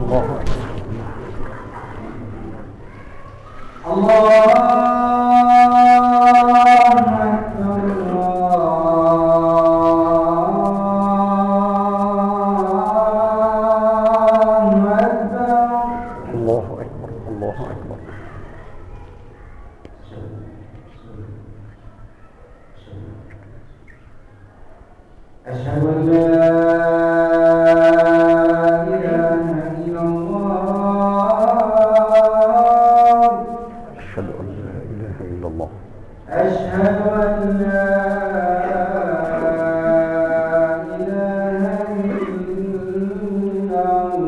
الله أكبر الله أكبر الله أكبر أشهد أن لا إله إلا الله أشهد أن لا إله إلا الله أشهد أن لا إله إلا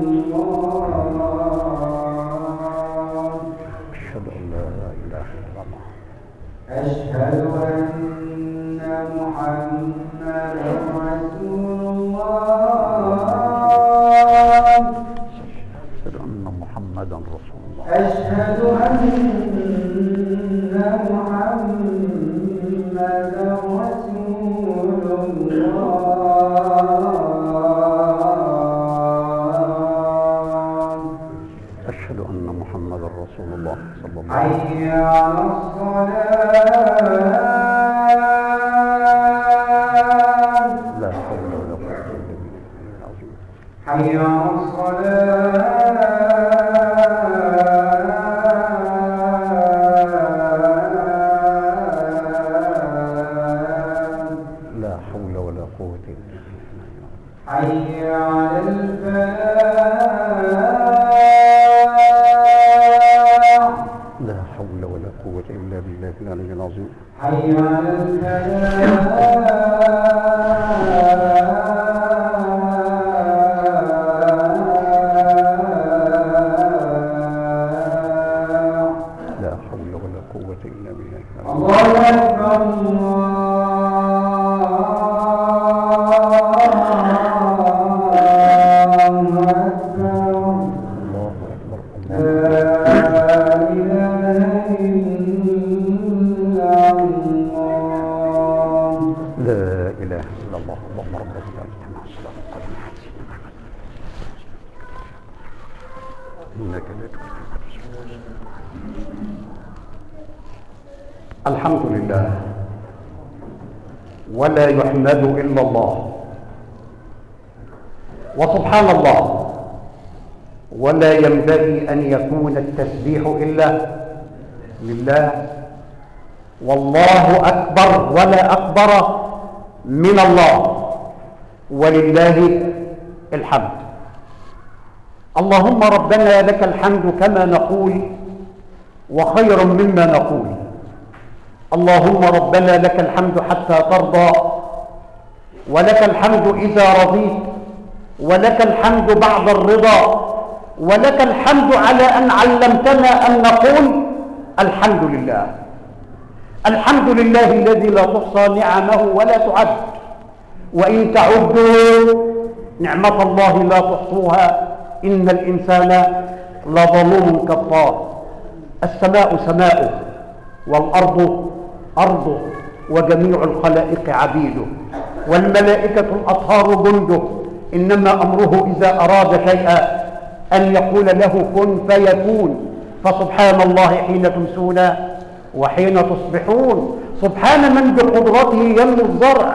الله أشهد أن لا إله إلا الله أشهد أن محمدا رسول الله أشهد أن محمدا رسول الله أشهد أن محمدا رسول الله أشهد أن محمدا رسول الله صلى الله عليه وسلم حي على الصلاة لا حول ولا قوة إلا بالله العظيم حي على الصلاة لا حول ولا قوة إلا بالله حي على الفلاح لا حول ولا قوة إلا بالله العلي العظيم حي على الفلاح لا حول ولا قوة إلا بالله العلي الله أكبر الله أكبر الله أكبر لا الله إله إلا الله لا إله إلا الله اللهم رب العالمين مع الصلاة القديمة إنك لا تخلف الحمد لله ولا يحمد إلا الله وسبحان الله ولا ينبغي أن يكون التسبيح إلا لله والله أكبر ولا أكبر من الله ولله الحمد اللهم ربنا لك الحمد كما نقول وخيرا مما نقول اللهم ربنا لك الحمد حتى ترضى ولك الحمد إذا رضيت ولك الحمد بعد الرضا ولك الحمد على أن علمتنا أن نقول الحمد لله الحمد لله الذي لا تحصى نعمه ولا تعد وإن تعدوا نعمة الله لا تحصوها إن الإنسان لظلوم كفار السماء سماؤه والأرض أرضه وجميع الخلائق عبيده والملائكة الأطهار جنده إنما أمره إذا أراد شيئا أن يقول له كن فيكون فسبحان الله حين تمسون وحين تصبحون سبحان من بقدرته ينمو الزرع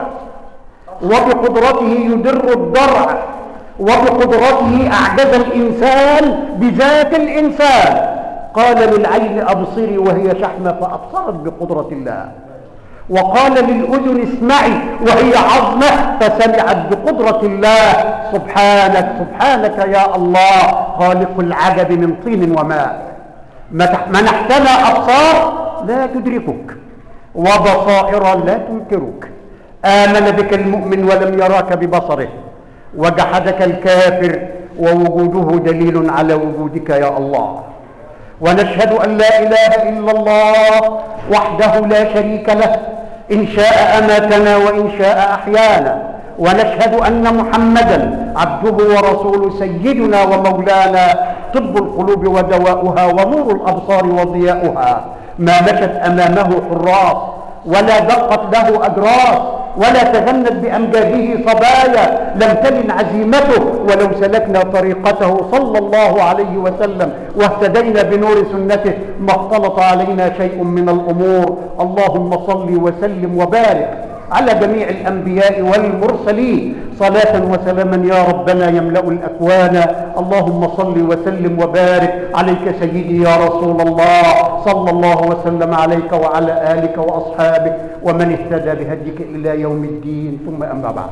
وبقدرته يدر الضرع وبقدرته أعجز الإنسان بذات الإنسان قال للعين أبصري وهي شحمة فأبصرت بقدرة الله وقال للأذن اسمعي وهي عظمة فسمعت بقدرة الله سبحانك سبحانك يا الله خالق العجب من طين وماء منحتنا أبصار لا تدركك وبصائر لا تنكرك آمن بك المؤمن ولم يراك ببصره وجحدك الكافر ووجوده دليل على وجودك يا الله ونشهد أن لا إله إلا الله وحده لا شريك له إن شاء أماتنا وإن شاء أحيانا ونشهد أن محمدا عبده ورسوله سيدنا ومولانا طب القلوب ودواؤها ونور الأبصار وضياؤها ما مشت أمامه حراس ولا دقت له أجراس ولا تذنب بأمجاده صبايا لم تلن عزيمته ولو سلكنا طريقته صلى الله عليه وسلم واهتدينا بنور سنته ما اختلط علينا شيء من الأمور اللهم صل وسلم وبارك على جميع الأنبياء والمرسلين صلاة وسلاما يا ربنا يملأ الأكوان اللهم صل وسلم وبارك عليك سيدي يا رسول الله صلى الله وسلم عليك وعلى آلك وأصحابك ومن اهتدى بهديك إلى يوم الدين ثم أما بعد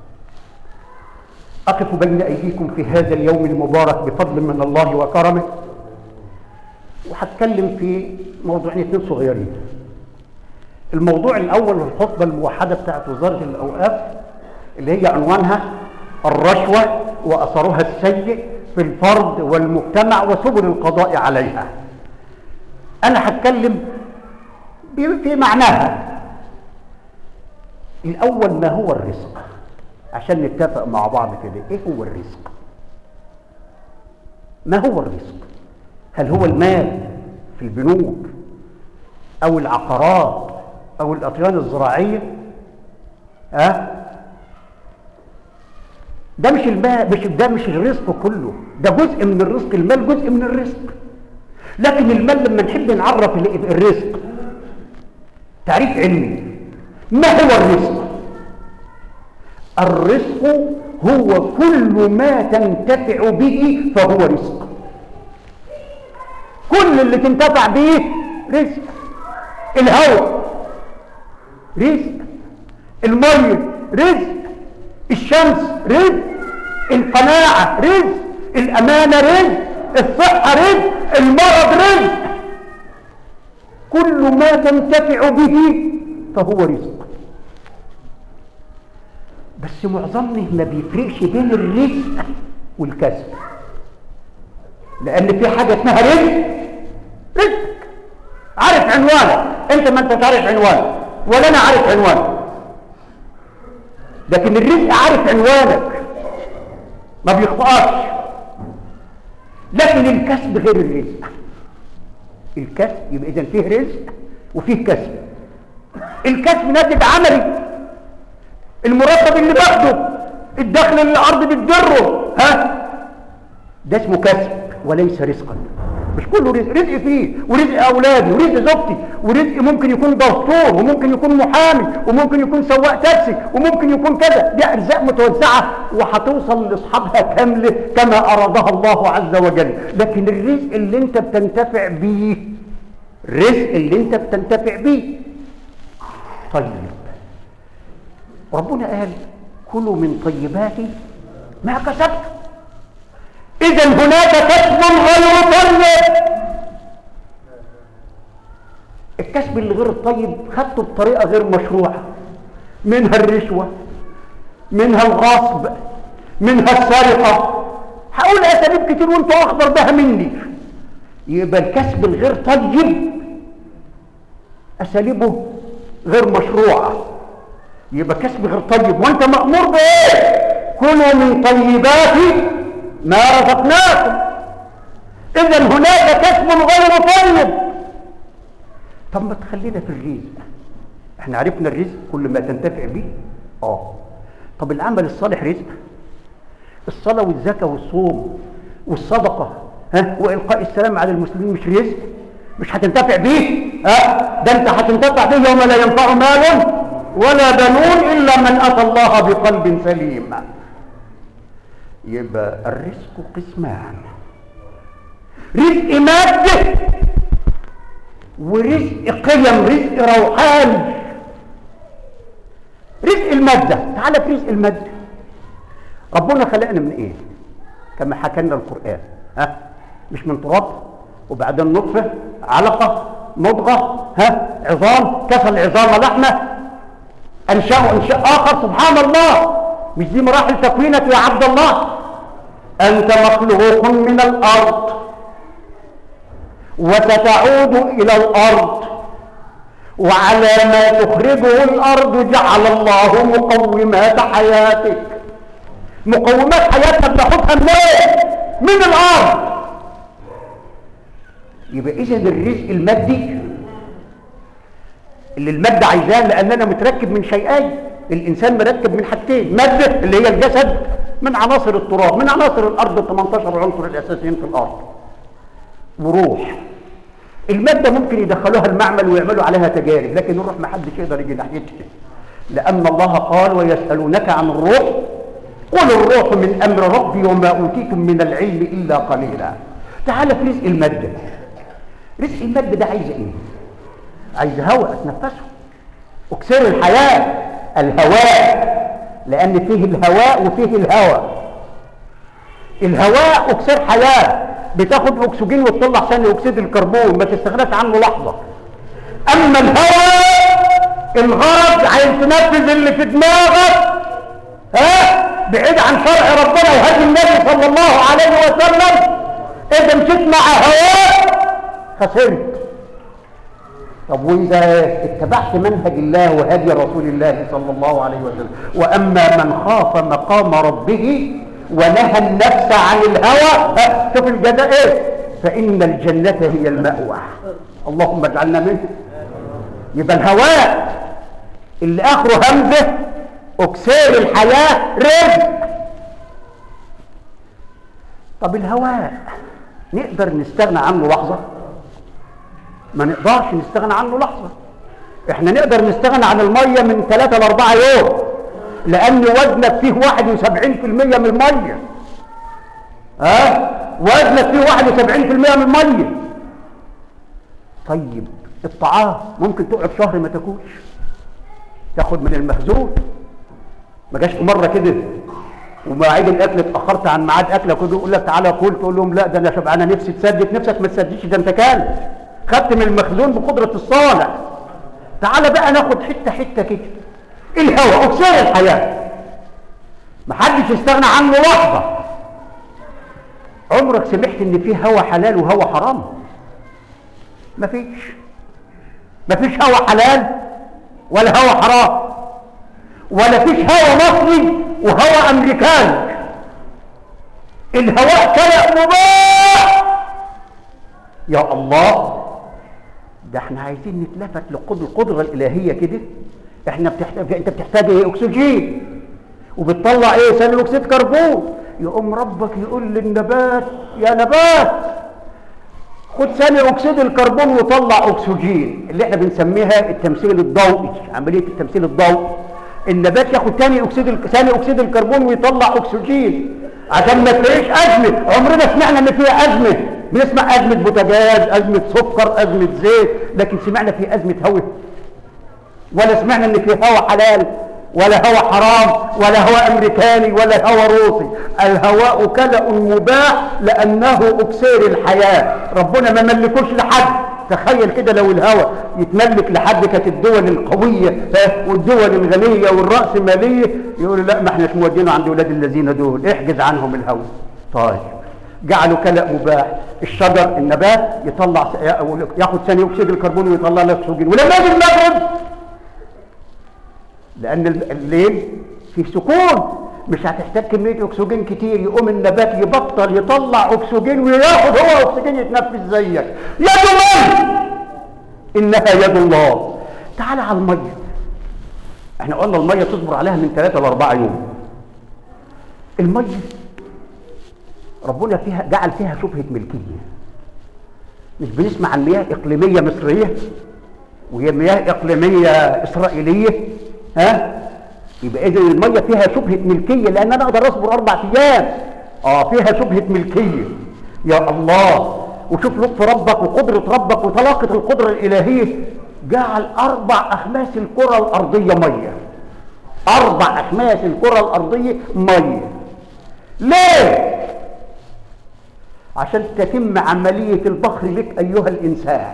أقف بين أيديكم في هذا اليوم المبارك بفضل من الله وكرمه وهتكلم في موضوعين اثنين صغيرين الموضوع الأول الخطبة الموحدة بتاعت وزارة الأوقاف اللي هي عنوانها الرشوة وأثرها السيء في الفرد والمجتمع وسبل القضاء عليها أنا هتكلم في معناها الأول ما هو الرزق عشان نتفق مع بعض كده إيه هو الرزق ما هو الرزق هل هو المال في البنوك أو العقارات أو الأطيان الزراعية ها ده مش الماء مش ده مش الرزق كله ده جزء من الرزق المال جزء من الرزق لكن المال لما نحب نعرف الرزق تعريف علمي ما هو الرزق الرزق هو كل ما تنتفع به فهو رزق كل اللي تنتفع به رزق الهواء رزق الميه رزق الشمس رزق القناعة رزق الأمانة رزق الصحة رزق المرض رزق كل ما تنتفع به فهو رزق بس معظمنا ما بيفرقش بين الرزق والكسب لأن في حاجة اسمها رزق رزق عارف عنوانك انت ما انت تعرف عنوانك ولا انا عارف عنوانك لكن الرزق عارف عنوانك ما بيخطئش لكن الكسب غير الرزق الكسب يبقى اذا فيه رزق وفيه كسب الكسب ناتج عملي المرتب اللي باخده الدخل اللي الارض بتجره ها ده اسمه كسب وليس رزقا مش كله رزق رزق فيه ورزق اولادي ورزق زوجتي ورزق ممكن يكون دكتور وممكن يكون محامي وممكن يكون سواق تاكسي وممكن يكون كذا دي ارزاق متوزعه وهتوصل لاصحابها كامله كما ارادها الله عز وجل لكن الرزق اللي انت بتنتفع بيه الرزق اللي انت بتنتفع بيه طيب ربنا قال كلوا من طيبات ما كسبتم اذا هناك كسب غير طيب الكسب اللي غير الطيب خدته بطريقه غير مشروعه منها الرشوه منها الغصب منها السرقه هقول اساليب كتير وانتوا اخبر بها مني يبقى الكسب الغير طيب اساليبه غير مشروعه يبقى كسب غير طيب وانت مامور بايه كلوا من طيبات ما رزقناكم اذا هناك كسب غير طيب طب ما تخلينا في الرزق احنا عرفنا الرزق كل ما تنتفع به اه طب العمل الصالح رزق الصلاه والزكاه والصوم والصدقه ها والقاء السلام على المسلمين مش رزق مش هتنتفع بيه ها ده انت هتنتفع بيه يوم لا ينفع مال ولا بنون الا من اتى الله بقلب سليم يبقى الرزق قسمان رزق مادة ورزق قيم رزق روحاني رزق المادة تعال في رزق المادة ربنا خلقنا من ايه كما حكى لنا القرآن ها مش من تراب وبعدين نطفة علقة مضغة ها عظام كسر العظام لحمة أنشأه إنشاء آخر سبحان الله مش دي مراحل تكوينك يا عبد الله أنت مخلوق من الأرض وستعود إلى الأرض وعلى ما تخرجه الأرض جعل الله مقومات حياتك مقومات حياتنا بناخدها منين؟ من الأرض يبقى إذا الرزق المادي اللي المادة عايزاه لأن أنا متركب من شيئين الانسان مركب من حاجتين ماده اللي هي الجسد من عناصر التراب من عناصر الارض 18 عنصر الاساسيين في الارض وروح الماده ممكن يدخلوها المعمل ويعملوا عليها تجارب لكن الروح ما حدش يقدر يجي ناحيتها لان الله قال ويسالونك عن الروح قل الروح من امر ربي وما اوتيتم من العلم الا قليلا تعال في رزق الماده رزق الماده ده عايز ايه عايز هواء اتنفسه اكسير الحياه الهواء لان فيه الهواء وفيه الهواء الهواء اكسير حياه بتاخد اكسجين وتطلع ثاني اكسيد الكربون ما تستغناش عنه لحظه اما الهواء الغرض عايز تنفذ اللي في دماغك ها بعيد عن شرع ربنا وهدي النبي صلى الله عليه وسلم اذا مشيت مع هواك خسرت طب واذا اتبعت منهج الله وهدي رسول الله صلى الله عليه وسلم واما من خاف مقام ربه ونهى النفس عن الهوى ها، شوف الجزاء ايه فان الجنه هي الماوى اللهم اجعلنا منه يبقى الهواء اللي اخره همزه اكسير الحياه رزق طب الهواء نقدر نستغنى عنه لحظه ما نقدرش نستغنى عنه لحظه احنا نقدر نستغنى عن الميه من 3 ل 4 يوم لان وزنك فيه 71% من الميه ها وزنك فيه 71% من الميه طيب الطعام ممكن تقعد شهر ما تاكلش تاخد من المخزون ما جاش في مره كده ومواعيد الاكل اتاخرت عن ميعاد اكلك ويجي يقول لك تعالى كل تقول لهم لا ده انا شبعانه نفسي تسدد نفسك ما تسددش ده انت كلت خدت من المخزون بقدره الصانع تعالى بقى ناخد حته حته كده الهواء اكسير الحياه محدش يستغنى عنه لحظه عمرك سمعت ان في هوا حلال وهوا حرام مفيش مفيش هوا حلال ولا هوا حرام ولا فيش هوا مصري وهوا امريكاني الهواء كلام مباح يا الله ده احنا عايزين نتلفت لقدر القدره الالهيه كده احنا بتحتاج انت بتحتاج ايه اكسجين وبتطلع ايه ثاني اكسيد كربون يقوم ربك يقول للنبات يا نبات خد ثاني اكسيد الكربون وطلع اكسجين اللي احنا بنسميها التمثيل الضوئي عمليه التمثيل الضوئي النبات ياخد ثاني اكسيد ال- ثاني اكسيد الكربون ويطلع اكسجين عشان ما تلاقيش ازمه عمرنا سمعنا ان فيها ازمه بنسمع ازمه بوتاجاز ازمه سكر ازمه زيت لكن سمعنا في ازمه هواء ولا سمعنا ان في هواء حلال ولا هواء حرام ولا هواء امريكاني ولا هواء روسي الهواء كلأ مباح لانه اكسير الحياه ربنا ما ملكوش لحد تخيل كده لو الهواء يتملك لحد كانت الدول القويه ها، والدول الغنيه والراسماليه يقولوا لا ما احناش مودينه عند ولاد الذين دول احجز عنهم الهواء طيب جعلوا كلأ مباح الشجر النبات يطلع ياخد ثاني اكسيد الكربون ويطلع لك اكسجين ولما يجي المغرب لان الليل فيه سكون مش هتحتاج كميه اكسجين كتير يقوم النبات يبطل يطلع اكسجين وياخد هو اكسجين يتنفس زيك يد من انها يد الله تعال على الميه احنا قلنا الميه تصبر عليها من ثلاثة لأربعة يوم الميه ربنا فيها جعل فيها شبهه ملكيه مش بنسمع عن مياه اقليميه مصريه وهي مياه اقليميه اسرائيليه ها يبقى اذا الميه فيها شبهه ملكيه لان انا اقدر اصبر اربع ايام اه فيها شبهه ملكيه يا الله وشوف لطف ربك وقدره ربك وطلاقه القدره الالهيه جعل اربع اخماس الكره الارضيه ميه اربع اخماس الكره الارضيه ميه ليه عشان تتم عمليه البخر لك ايها الانسان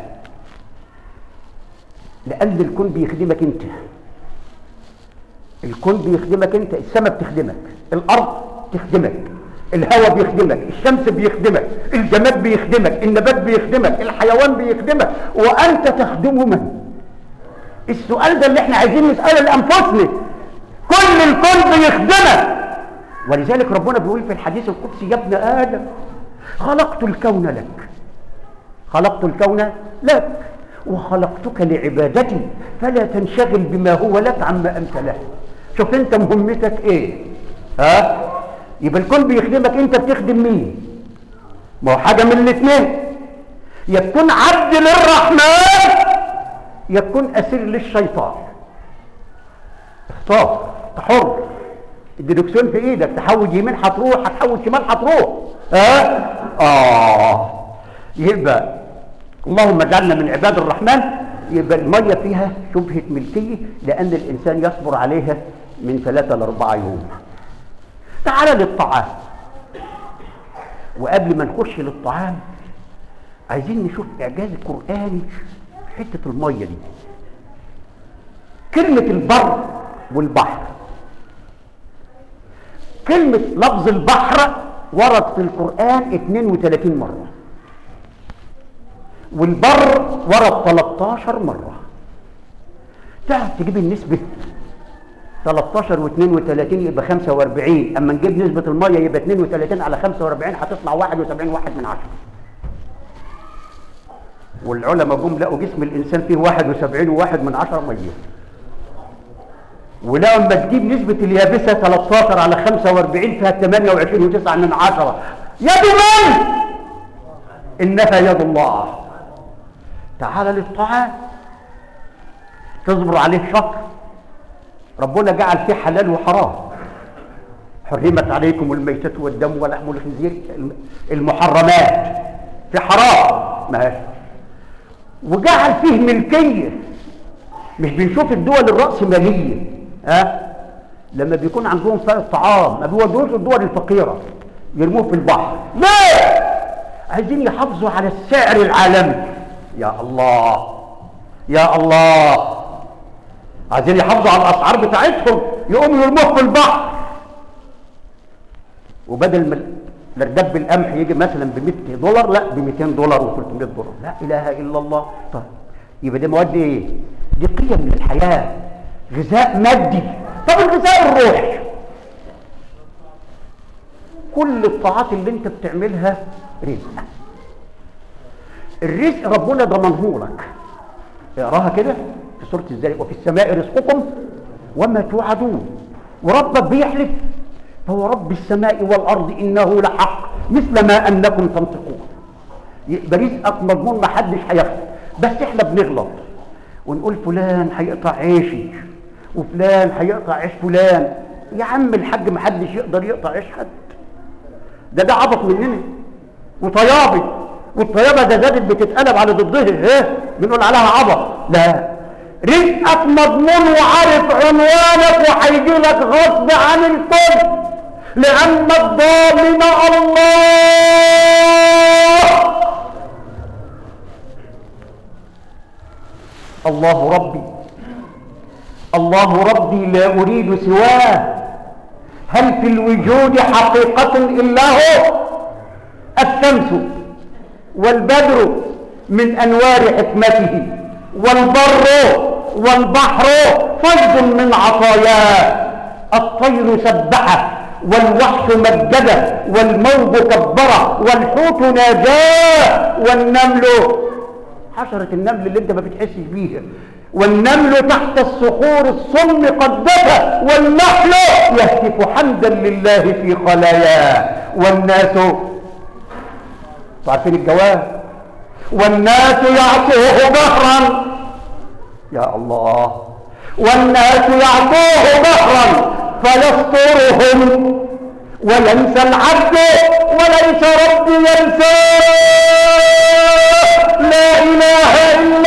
لان الكون بيخدمك انت الكون بيخدمك انت السماء بتخدمك الارض تخدمك الهواء بيخدمك الشمس بيخدمك الجماد بيخدمك النبات بيخدمك الحيوان بيخدمك وانت تخدم من السؤال ده اللي احنا عايزين نساله لانفسنا كل الكون بيخدمك ولذلك ربنا بيقول في الحديث القدسي يا ابن ادم خلقت الكون لك خلقت الكون لك وخلقتك لعبادتي فلا تنشغل بما هو لك عما انت له شوف انت مهمتك ايه ها يبقى الكل بيخدمك انت بتخدم مين ما هو حاجه من الاثنين يا تكون عبد للرحمن يا تكون اسير للشيطان اختار انت حر الدركسيون في ايدك تحول يمين هتروح هتحول شمال هتروح ها اه يبقى اللهم اجعلنا من عباد الرحمن يبقى الميه فيها شبهه ملكيه لان الانسان يصبر عليها من ثلاثه لاربعه يوم تعال للطعام وقبل ما نخش للطعام عايزين نشوف اعجاز القراني في حته الميه دي كلمه البر والبحر كلمه لفظ البحر ورد في القران 32 مره والبر ورد 13 مره تعرف تجيب النسبه 13 و32 يبقى 45 اما نجيب نسبه الميه يبقى 32 على 45 هتطلع 71 واحد من عشرة والعلماء جم لقوا جسم الانسان فيه 71 وواحد من عشرة ميه ولو اما تجيب نسبة اليابسة 13 على 45 فيها 28 و9 من عشرة يد من؟ إنها يد الله تعال للطعام تصبر عليه شهر ربنا جعل فيه حلال وحرام حرمت عليكم الميتة والدم ولحم الخنزير المحرمات في حرام ماشي وجعل فيه ملكية مش بنشوف الدول الرأسمالية ها لما بيكون عندهم فائض طعام ما بيودوش الدول الفقيرة يرموه في البحر ليه عايزين يحافظوا على السعر العالمي يا الله يا الله عايزين يحافظوا على الاسعار بتاعتهم يقوموا يرموه في البحر وبدل ما الارداب القمح يجي مثلا ب 100 دولار لا ب 200 دولار و 300 دولار لا اله الا الله طيب يبقى دي مواد ايه دي قيم من الحياه غذاء مادي طب الغذاء الروحي كل الطاعات اللي انت بتعملها رزق الرزق ربنا ضمنه لك اقراها كده في سوره الزارع وفي السماء رزقكم وما توعدون وربك بيحلف فهو رب السماء والارض انه لحق مثل ما انكم تنطقون يبقى رزقك مضمون ما حدش هياخده بس احنا بنغلط ونقول فلان هيقطع عيشي وفلان هيقطع عيش فلان يا عم الحاج ما حدش يقدر يقطع عيش حد ده ده عبط مننا وطيابي والطيابه ده زادت بتتقلب على ضدها ايه بنقول عليها عبط لا رزقك مضمون وعارف عنوانك وهيجي لك غصب عن الكل لان الضامن الله الله ربي الله ربي لا اريد سواه هل في الوجود حقيقه الا هو الشمس والبدر من انوار حكمته والبر والبحر فيض من عطاياه الطير سبحه والوحش مجده والموج كبره والحوت ناجاه والنمل حشرة النمل اللي انت ما بتحسش بيها والنمل تحت الصخور الصم قدتها والنحل يهتف حمدا لله في خلاياه والناس عارفين الجواب والناس يعصوه ظهرا يا الله والناس يعصوه ظهرا فيسترهم وينسى العبد وليس ربي ينساه لا اله الا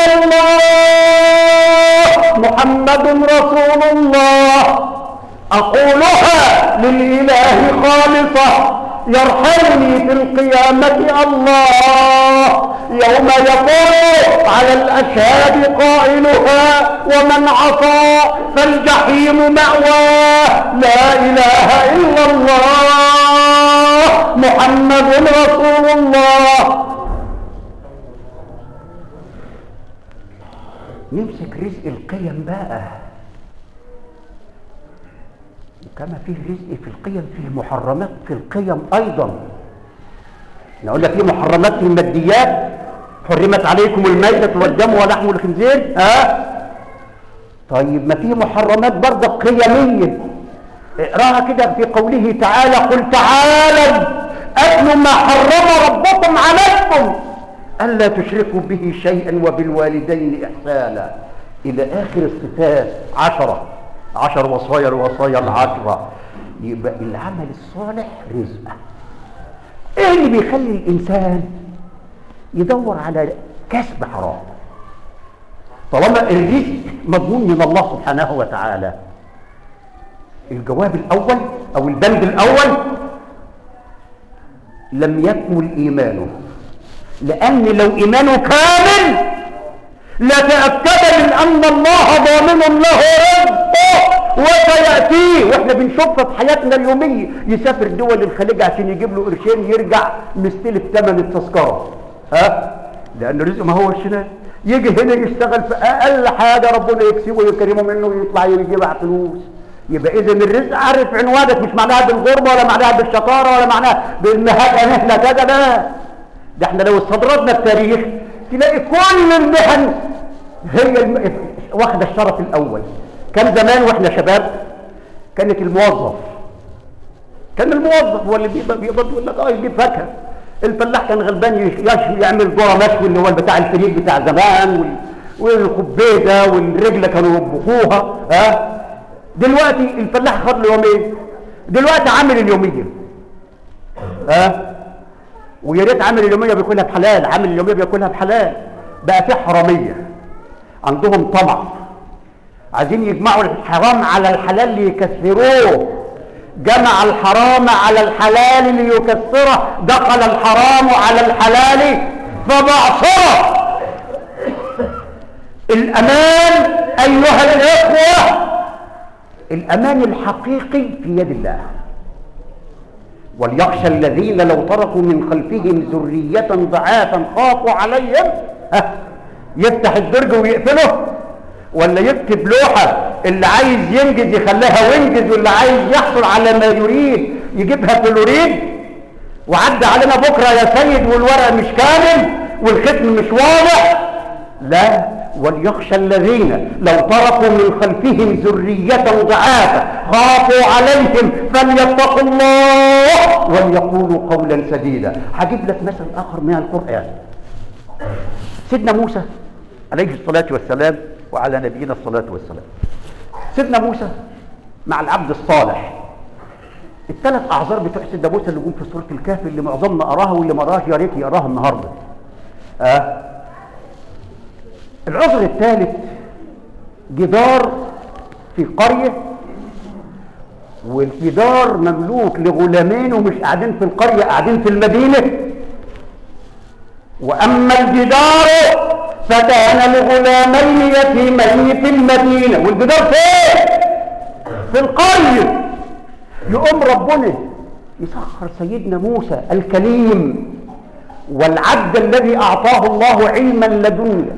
الله محمد رسول الله اقولها للاله خالصه يرحمني في القيامة الله يوم يقول على الأشهاد قائلها ومن عصى فالجحيم مأواه لا إله إلا الله محمد رسول الله نمسك رزق القيم بقى كما فيه رزق في القيم فيه محرمات في القيم ايضا نقول لك فيه محرمات في الماديات حرمت عليكم الميتة والدم ولحم الخنزير ها طيب ما فيه محرمات برضه قيمية اقراها كده في قوله تعالى قل تعالوا اتلوا ما حرم ربكم عليكم الا تشركوا به شيئا وبالوالدين احسانا الى اخر الصفات عشره عشر وصايا الوصايا العشره يبقى العمل الصالح رزق ايه اللي بيخلي الانسان يدور على كسب حرام طالما الرزق مضمون من الله سبحانه وتعالى الجواب الاول او البند الاول لم يكمل ايمانه لان لو ايمانه كامل لتاكد من ان الله ضامن له رزقه وسياتيه واحنا بنشوفها في حياتنا اليوميه يسافر دول الخليج عشان يجيب له قرشين يرجع مستلف ثمن التذكره ها لان رزقه ما هو الشنان يجي هنا يشتغل في اقل حاجه ربنا يكسبه ويكرمه منه ويطلع يجيب فلوس يبقى اذا الرزق عارف عنوانك مش معناها بالغربه ولا معناها بالشطاره ولا معناها بالمهنه احنا كذا لا ده احنا لو استدردنا التاريخ تلاقي كل المهن هي الم... واخده الشرف الاول كان زمان واحنا شباب كانت الموظف كان الموظف هو اللي بيقبض بيقبض يقول لك اه يجيب فاكهه الفلاح كان غلبان يش- يش- يعمل ذره مشوي اللي هو بتاع الفريق بتاع زمان وال... والخبيزه والرجله كانوا يطبخوها ها دلوقتي الفلاح خد له يومين دلوقتي عامل اليوميه ها ويا ريت عامل اليوميه بياكلها بحلال عامل اليوميه بياكلها بحلال بقى في حراميه عندهم طمع عايزين يجمعوا الحرام على الحلال ليكسروه جمع الحرام على الحلال ليكسره دخل الحرام على الحلال فبعصره الأمان أيها الإخوة الأمان الحقيقي في يد الله وليخشى الذين لو تركوا من خلفهم ذرية ضعافا خافوا عليهم ها، يفتح الدرج ويقفله ولا يكتب لوحة اللي عايز ينجز يخليها وينجز واللي عايز يحصل على ما يريد يجيبها فلوريد وعدى علينا بكرة يا سيد والورق مش كامل والختم مش واضح لا وليخشى الذين لو تركوا من خلفهم ذرية ضعافا خافوا عليهم فليتقوا الله وليقولوا قولا سديدا هجيب لك مثل آخر من القرآن سيدنا موسى عليه الصلاة والسلام وعلى نبينا الصلاة والسلام سيدنا موسى مع العبد الصالح الثلاث اعذار بتوع سيدنا موسى اللي جم في سوره الكهف اللي معظمنا قراها واللي ما قراهاش يا ريت يقراها النهارده آه. العذر الثالث جدار في قريه والجدار مملوك لغلامين ومش قاعدين في القريه قاعدين في المدينه واما الجدار فكان لغلامين يتيمين في المدينه والجدار فين في القريه يقوم ربنا يسخر سيدنا موسى الكليم والعبد الذي اعطاه الله علما لدنيا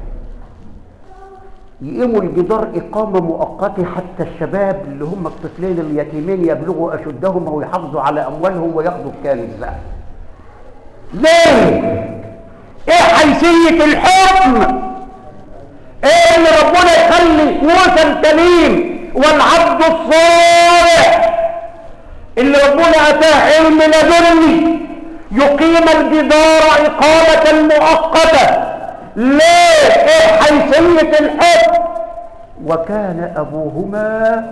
يقيموا الجدار إقامة مؤقتة حتى الشباب اللي هم الطفلين اليتيمين يبلغوا أشدهم ويحافظوا على أموالهم وياخدوا الكنز ليه؟ إيه حيثية الحكم؟ إيه اللي ربنا يخلي موسى الكليم والعبد الصالح اللي ربنا أتاه علم لدني يقيم الجدار إقامة مؤقتة ليه ايه حيثية الحكم وكان ابوهما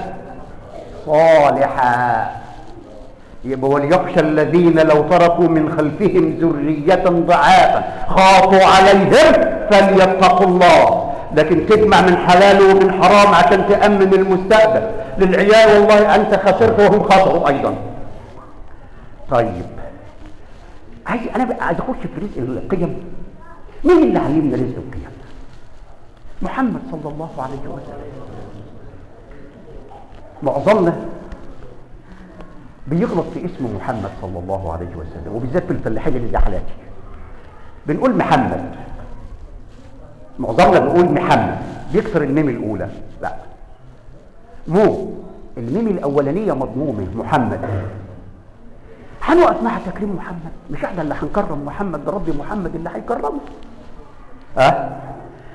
صالحا يبقى وليخشى الذين لو تركوا من خلفهم ذرية ضعافا خافوا عليهم فليتقوا الله لكن تجمع من حلال ومن حرام عشان تأمن المستقبل للعيال والله أنت خسرت وهم خسروا أيضا طيب عايز أنا بقى عايز أخش في رزق القيم مين اللي علمنا رزق القيم محمد صلى الله عليه وسلم معظمنا بيغلط في اسم محمد صلى الله عليه وسلم وبالذات في الفلاحين اللي زي حالاتي بنقول محمد معظمنا بنقول محمد بيكسر الميم الاولى لا مو الميم الاولانيه مضمومه محمد هنقف مع تكريم محمد مش احنا اللي هنكرم محمد ده ربي محمد اللي هيكرمه ها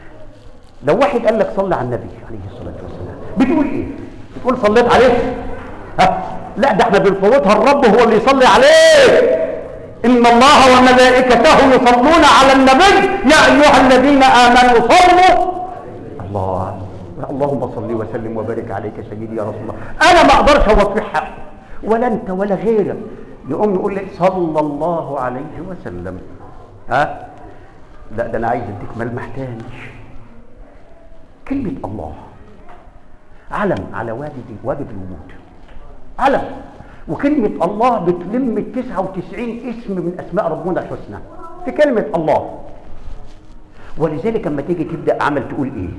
لو واحد قال لك صلي على النبي عليه الصلاه والسلام بتقول ايه بتقول صليت عليه لا ده احنا بنفوتها الرب هو اللي يصلي عليه ان الله وملائكته يصلون على النبي يا ايها الذين امنوا صلوا الله اللهم صل وسلم وبارك عليك يا سيدي يا رسول الله انا ما اقدرش اوفي حقه ولا انت ولا غيرك يقوم يقول لي صلى الله عليه وسلم ها لا ده انا عايز اديك ملمح تاني كلمه الله علم على واجب واجب الوجود علم وكلمة الله بتلم ال 99 اسم من أسماء ربنا الحسنى في كلمة الله ولذلك لما تيجي تبدأ عمل تقول إيه؟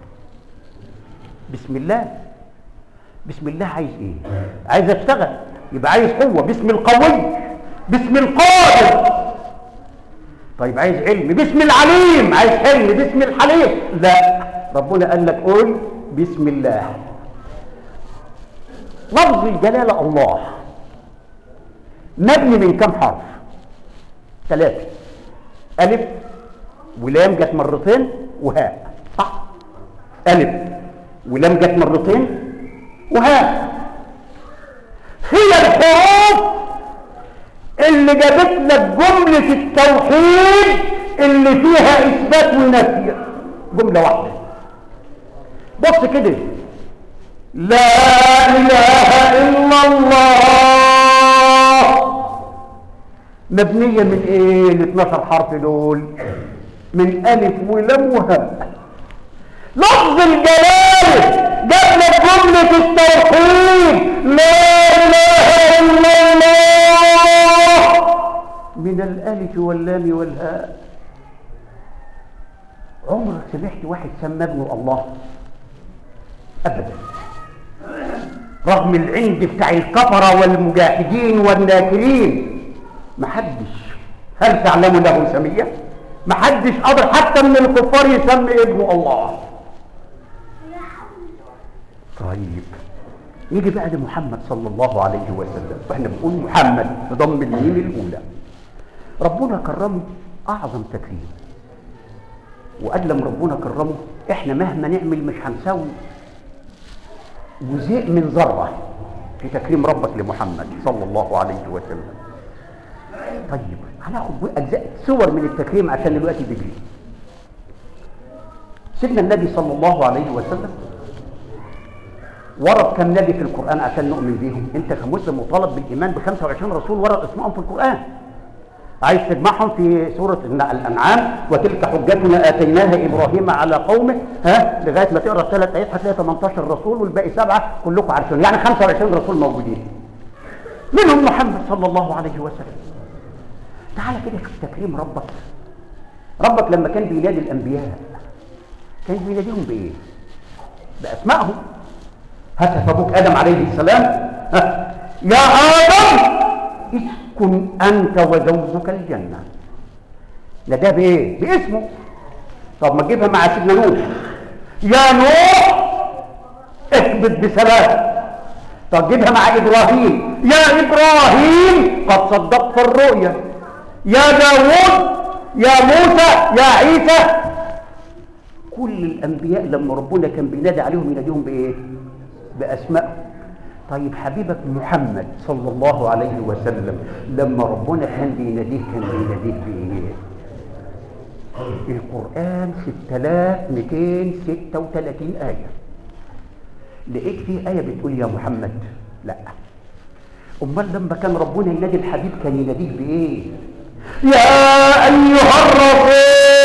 بسم الله بسم الله عايز إيه؟ عايز أشتغل يبقى عايز قوة باسم القوي باسم القادر طيب عايز علم باسم العليم عايز حلم باسم الحليم لا ربنا قال لك قول بسم الله لفظ الجلالة الله مبني من كم حرف ثلاثة ألف ولام جت مرتين وهاء صح ألف ولام جت مرتين وهاء هي الحروف اللي جابت لك جملة التوحيد اللي فيها إثبات ونفي جملة واحدة بص كده لا إله إلا الله مبنية من إيه ال 12 حرف دول من ألف ولام وهاء لفظ الجلالة جاب لك جملة التوحيد لا إله إلا الله من الألف واللام والهاء عمرك سمعت واحد سمى ابنه الله ابدا رغم العند بتاع الكفره والمجاهدين والناكرين محدش هل تعلم له سميه محدش قدر حتى من الكفار يسمي ابنه الله طيب نيجي بقى لمحمد صلى الله عليه وسلم واحنا بنقول محمد بضم الميم الاولى ربنا كرمه اعظم تكريم وقال لما ربنا كرمه احنا مهما نعمل مش هنساوي جزء من ذره في تكريم ربك لمحمد صلى الله عليه وسلم طيب هناخد اجزاء صور من التكريم عشان الوقت بيجري سيدنا النبي صلى الله عليه وسلم ورد كم نبي في القرآن عشان نؤمن بيهم انت كمسلم مطالب بالإيمان ب 25 رسول ورد اسمائهم في القرآن عايز تجمعهم في سورة الأنعام وتلك حجتنا آتيناها إبراهيم على قومه ها لغاية ما تقرأ ثلاث آيات هتلاقي 18 رسول والباقي سبعة كلكم عارفين يعني 25 رسول موجودين منهم محمد صلى الله عليه وسلم تعالى كده شوف تكريم ربك ربك لما كان بينادي الأنبياء كان بيناديهم بإيه؟ بأسمائهم هتف أبوك آدم عليه السلام ها يا آدم اسكن أنت وزوجك الجنة ناداه بإيه؟ باسمه طب ما تجيبها مع سيدنا نوح يا نوح اثبت بسلام طب جيبها مع إبراهيم يا إبراهيم قد صدقت الرؤيا يا داوود يا موسى يا عيسى كل الأنبياء لما ربنا كان بينادي عليهم يناديهم بإيه؟ بأسمائهم طيب حبيبك محمد صلى الله عليه وسلم لما ربنا كان بيناديه كان بيناديه بإيه؟ القرآن 6236 آية لقيت فيه آية بتقول يا محمد لا أمال لما كان ربنا ينادي الحبيب كان يناديه بإيه؟ يا أيها الرسول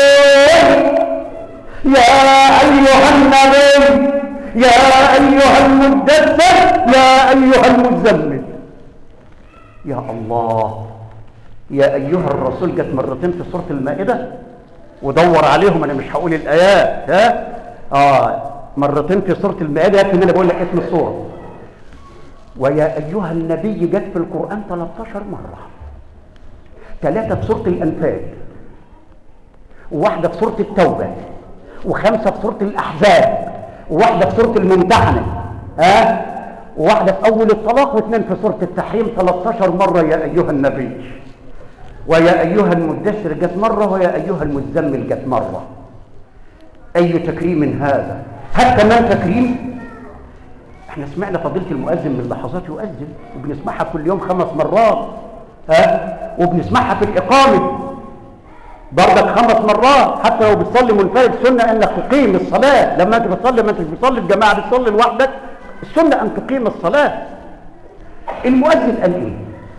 يا أيها النبي يا أيها المدثر يا أيها المزمل يا الله يا أيها الرسول جت مرتين في سورة المائدة ودور عليهم أنا مش هقول الآيات ها آه مرتين في سورة المائدة يكفي إن أنا بقول لك اسم السورة ويا أيها النبي جت في القرآن 13 مرة ثلاثة في سورة الأنفال وواحدة في سورة التوبة وخمسة في سورة الأحزاب وواحدة في سورة الممتحنة ها وواحدة في أول الطلاق واثنين في سورة التحريم 13 مرة يا أيها النبي ويا أيها المدثر جت مرة ويا أيها المزمل جت مرة أي تكريم هذا هل كمان تكريم احنا سمعنا فضيله المؤذن من لحظات يؤذن وبنسمعها كل يوم خمس مرات ها وبنسمعها في الاقامه برضك خمس مرات حتى لو بتصلي منفرد سنه انك تقيم الصلاه لما انت بتصلي ما انتش بتصلي الجماعه بتصلي لوحدك السنه ان تقيم الصلاه المؤذن قال ايه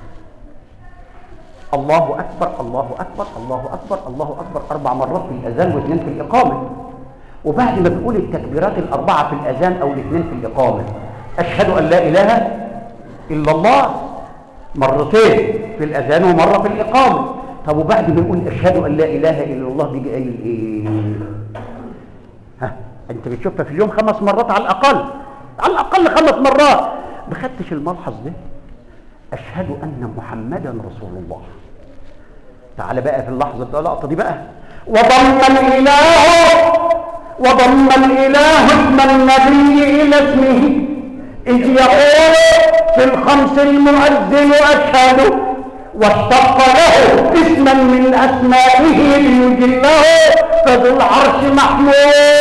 الله اكبر الله اكبر الله اكبر الله اكبر اربع مرات في الاذان واثنين في الاقامه وبعد ما بتقول التكبيرات الاربعه في الاذان او الاثنين في الاقامه اشهد ان لا اله الا الله مرتين في الاذان ومره في الاقامه طب وبعد ما نقول اشهد ان لا اله الا الله بيجي قايل ايه ها انت بتشوفها في اليوم خمس مرات على الاقل على الاقل خمس مرات ما خدتش الملحظ ده اشهد ان محمدا رسول الله تعال بقى في اللحظه ده اللقطه دي بقى وضم الاله وضم الاله اسم النبي الى اسمه اذ يقول في الخمس المؤذن اشهد واشتق له اسما من اسمائه ليجله فذو العرش محمود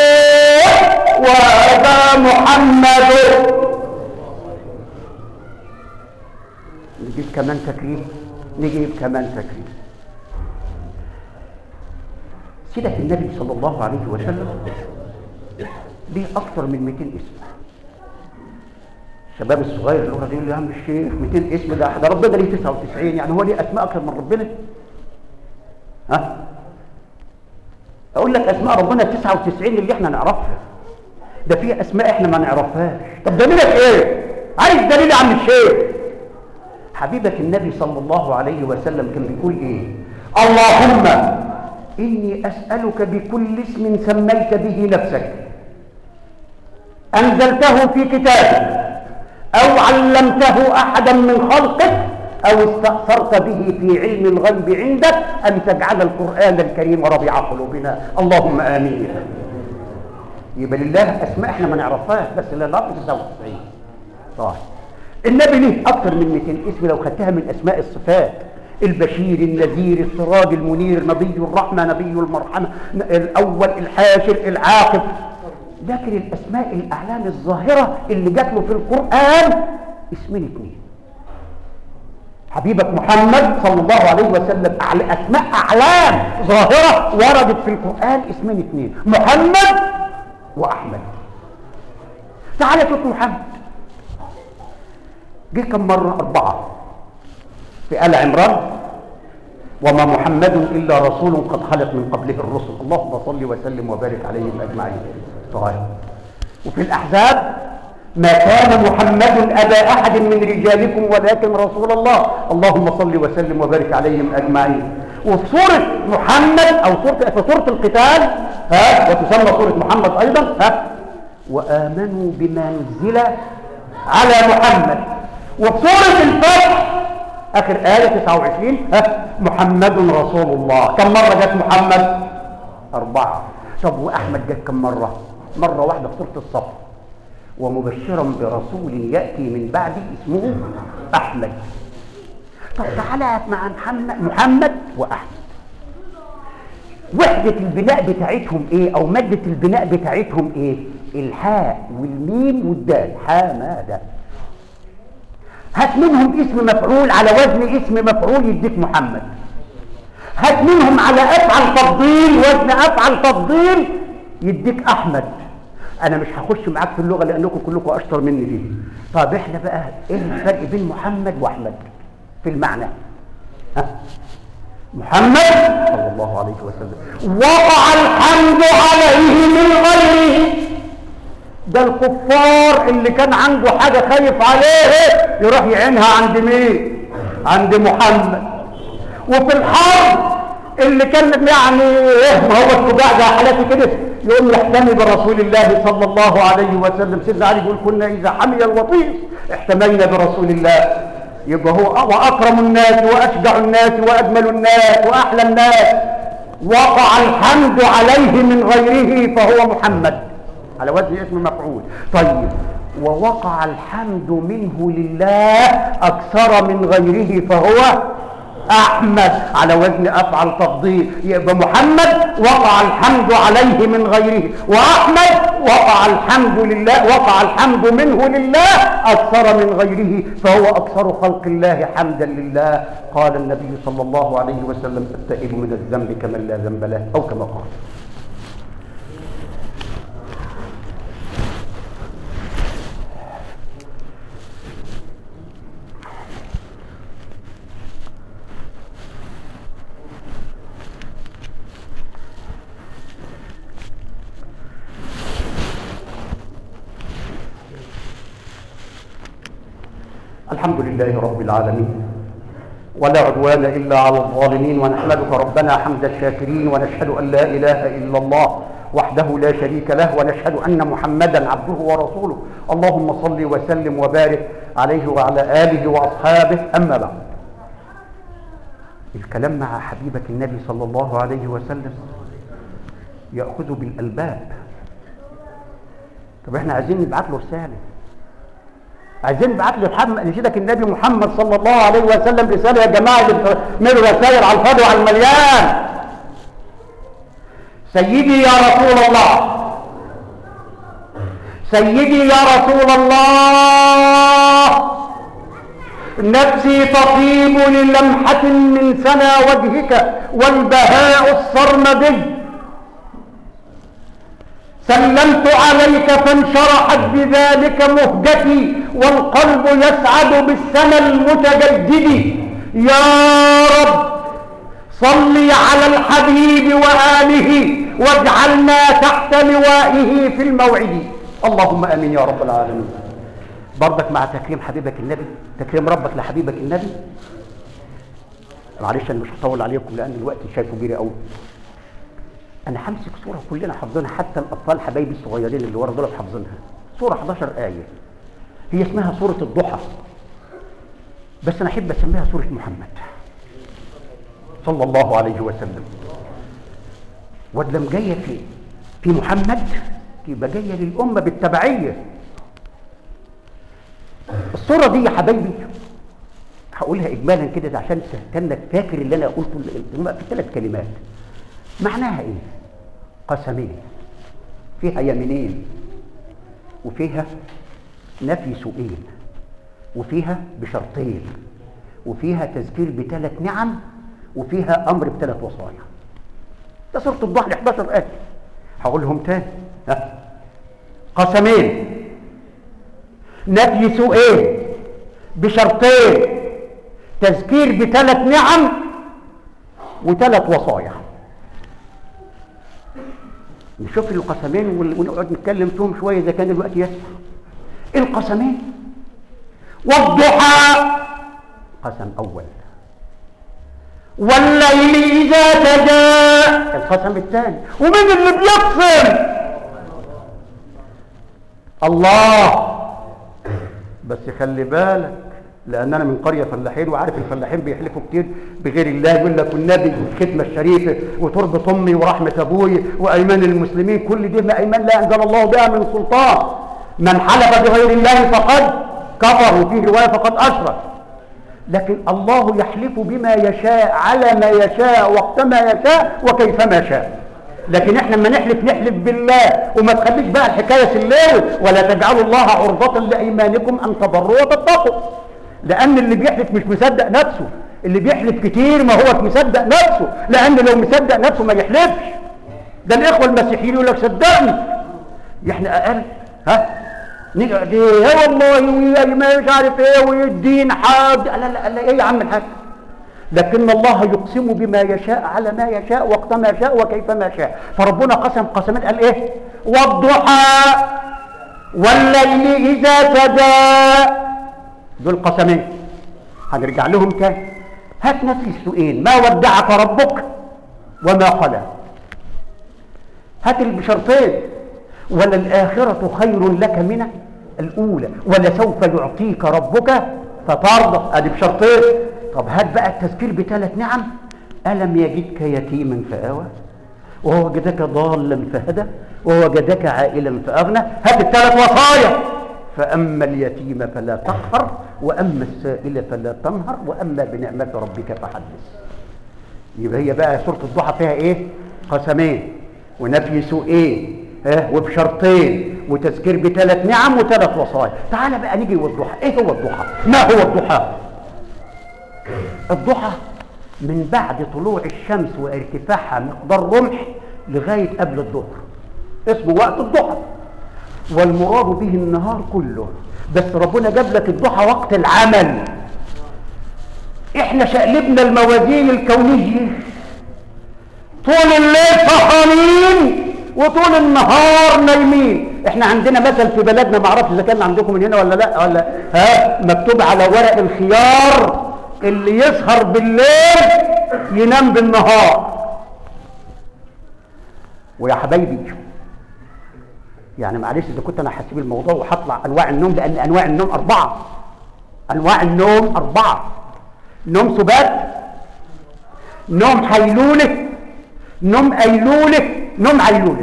وهذا محمد نجيب كمان تكريم نجيب كمان تكريم سيدة النبي صلى الله عليه وسلم ليه أكثر من 200 اسم الشباب الصغير اللي هو يقول لي يا عم الشيخ 200 اسم ده ده ربنا ليه 99 يعني هو ليه أسماء أكثر من ربنا ها أقول لك أسماء ربنا 99 اللي احنا نعرفها ده في أسماء احنا ما نعرفهاش طب دليلك إيه؟ عايز دليل يا عم الشيخ حبيبك النبي صلى الله عليه وسلم كان بيقول ايه اللهم اني اسالك بكل اسم سميت به نفسك انزلته في كتابك او علمته احدا من خلقك او استاثرت به في علم الغيب عندك ان تجعل القران الكريم ربيع قلوبنا اللهم امين يبقى لله اسماء احنا ما نعرفهاش بس لا نعرف 99 طيب النبي ليه اكثر من 200 اسم لو خدتها من اسماء الصفات البشير النذير السراج المنير نبي الرحمه نبي المرحمه الاول الحاشر العاقب لكن الاسماء الاعلام الظاهره اللي جات له في القران اسمين اثنين حبيبك محمد صلى الله عليه وسلم على اسماء اعلام ظاهره وردت في القران اسمين اثنين محمد واحمد تعالى شوف محمد جه كم مرة أربعة في آل عمران وما محمد إلا رسول قد خلت من قبله الرسل اللهم صل وسلم وبارك عليهم أجمعين طيب وفي الأحزاب ما كان محمد أبا أحد من رجالكم ولكن رسول الله اللهم صل وسلم وبارك عليهم أجمعين وفي سورة محمد أو سورة في سورة القتال ها وتسمى سورة محمد أيضا ها وآمنوا بما نزل على محمد وفي سورة الفتح آخر آية 29 ها محمد رسول الله كم مرة جت محمد؟ أربعة طب وأحمد جت كم مرة؟ مرة واحدة في سورة الصف ومبشرا برسول يأتي من بعدي اسمه أحمد طب تعالى مع محمد محمد وأحمد وحدة البناء بتاعتهم ايه او مادة البناء بتاعتهم ايه الحاء والميم والدال حمادة هات منهم اسم مفعول على وزن اسم مفعول يديك محمد هات منهم على افعل تفضيل وزن افعل تفضيل يديك احمد انا مش هخش معاك في اللغه لانكم كلكم اشطر مني دي طب احنا بقى ايه الفرق بين محمد واحمد في المعنى ها محمد صلى الله عليه وسلم وقع الحمد عليه من غيره ده الكفار اللي كان عنده حاجة خايف عليه يروح يعينها عند مين عند محمد وفي الحرب اللي كان يعني ايه ما هو الشجاع ده حالاتي كده يقوم يحتمي برسول الله صلى الله عليه وسلم سيدنا علي يقول كنا اذا حمي الوطيس احتمينا برسول الله يبقى هو واكرم الناس واشجع الناس واجمل الناس واحلى الناس وقع الحمد عليه من غيره فهو محمد على وزن اسم مفعول طيب ووقع الحمد منه لله اكثر من غيره فهو احمد على وزن افعل تفضيل يبقى محمد وقع الحمد عليه من غيره واحمد وقع الحمد لله وقع الحمد منه لله اكثر من غيره فهو اكثر خلق الله حمدا لله قال النبي صلى الله عليه وسلم التائب من الذنب كمن لا ذنب له او كما قال الحمد لله رب العالمين ولا عدوان إلا على الظالمين ونحمدك ربنا حمد الشاكرين ونشهد أن لا إله إلا الله وحده لا شريك له ونشهد أن محمدا عبده ورسوله اللهم صل وسلم وبارك عليه وعلى آله وأصحابه أما بعد الكلام مع حبيبة النبي صلى الله عليه وسلم يأخذ بالألباب طب احنا عايزين نبعت له رسالة عايزين نبعت لمحمد لسيدك النبي محمد صلى الله عليه وسلم رساله يا جماعه اللي بتعملوا رسائل على الفاضي وعلى المليان سيدي يا رسول الله سيدي يا رسول الله نفسي تطيب للمحة من سنا وجهك والبهاء الصرمدي سلمت عليك فانشرحت بذلك مهجتي والقلب يسعد بالسنى المتجدد يا رب صل على الحبيب وآله واجعلنا تحت لوائه في الموعد اللهم امين يا رب العالمين برضك مع تكريم حبيبك النبي تكريم ربك لحبيبك النبي معلش انا مش هطول عليكم لان الوقت شايفه كبير قوي انا همسك صوره كلنا حافظينها حتى الاطفال حبايبي الصغيرين اللي ورا دول حافظينها صوره 11 ايه هي اسمها سوره الضحى بس انا احب اسميها سوره محمد صلى الله عليه وسلم ولم جايه في في محمد يبقى جايه للامه بالتبعيه الصوره دي يا حبايبي هقولها اجمالا كده عشان تستنك فاكر اللي انا قلته في ثلاث كلمات معناها ايه قسمين فيها يمينين وفيها نفي سوءين وفيها بشرطين وفيها تذكير بثلاث نعم وفيها امر بثلاث وصايا ده سوره الضحى 11 ايه هقولهم تاني ها قسمين نفي سوءين بشرطين تذكير بثلاث نعم وثلاث وصايا نشوف القسمين ونقعد نتكلم فيهم شويه اذا كان الوقت يسمح القسمين والضحى قسم اول والليل اذا سجى القسم الثاني ومين اللي بيقسم الله بس خلي بالك لان انا من قريه فلاحين وعارف الفلاحين بيحلفوا كتير بغير الله يقول لك والنبي والختمه الشريفه وتربه امي ورحمه ابوي وايمان المسلمين كل دي ما ايمان لا انزل الله بها من سلطان من حلف بغير الله فقد كفر وفي روايه فقد اشرك لكن الله يحلف بما يشاء على ما يشاء وقت ما يشاء وكيفما شاء لكن احنا لما نحلف نحلف بالله وما تخليش بقى الحكايه سلاوي ولا تجعلوا الله عرضة لايمانكم ان تبروا وتتقوا لان اللي بيحلف مش مصدق نفسه اللي بيحلف كتير ما هو مصدق نفسه لان لو مصدق نفسه ما يحلفش ده الاخوه المسيحيين يقول لك صدقني احنا اقل ها نقعد ايه يا والله ما مش عارف ايه والدين حاد لا لا لا ايه يا عم الحاج لكن الله يقسم بما يشاء على ما يشاء وقت ما يشاء وكيف ما شاء فربنا قسم قسمين قال ايه والضحى والليل اذا سجى دول قسمين هنرجع لهم تاني هات نفس السؤال ما ودعك ربك وما قلى هات بشرطين وللآخرة خير لك من الأولى ولسوف يعطيك ربك فترضى ادي بشرطين طب هات بقى التذكير بثلاث نعم ألم يجدك يتيما فآوى ووجدك ضالا فهدى ووجدك عائلا فأغنى هات الثلاث وصايا فأما اليتيم فلا تقهر واما السائل فلا تنهر واما بنعمه ربك فحدث يبقى هي بقى سوره الضحى فيها ايه قسمين ونفي سوءين ها وبشرطين وتذكير بثلاث نعم وثلاث وصايا تعال بقى نيجي والضحى ايه هو الضحى ما هو الضحى الضحى من بعد طلوع الشمس وارتفاعها مقدار رمح لغايه قبل الظهر اسمه وقت الضحى والمراد به النهار كله بس ربنا جاب لك الضحى وقت العمل احنا شقلبنا الموازين الكونيه طول الليل سهرانين وطول النهار نايمين احنا عندنا مثل في بلدنا ما اعرفش اذا كان عندكم من هنا ولا لا ولا ها مكتوب على ورق الخيار اللي يسهر بالليل ينام بالنهار ويا حبايبي يعني معلش اذا كنت انا هسيب الموضوع وهطلع انواع النوم لان انواع النوم اربعه انواع النوم اربعه نوم سبات نوم حيلوله نوم ايلوله نوم عيلوله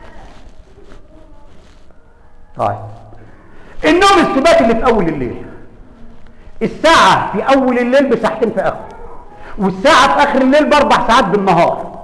طيب النوم السبات اللي في اول الليل الساعة في أول الليل بساعتين في آخر والساعة في آخر الليل بأربع ساعات بالنهار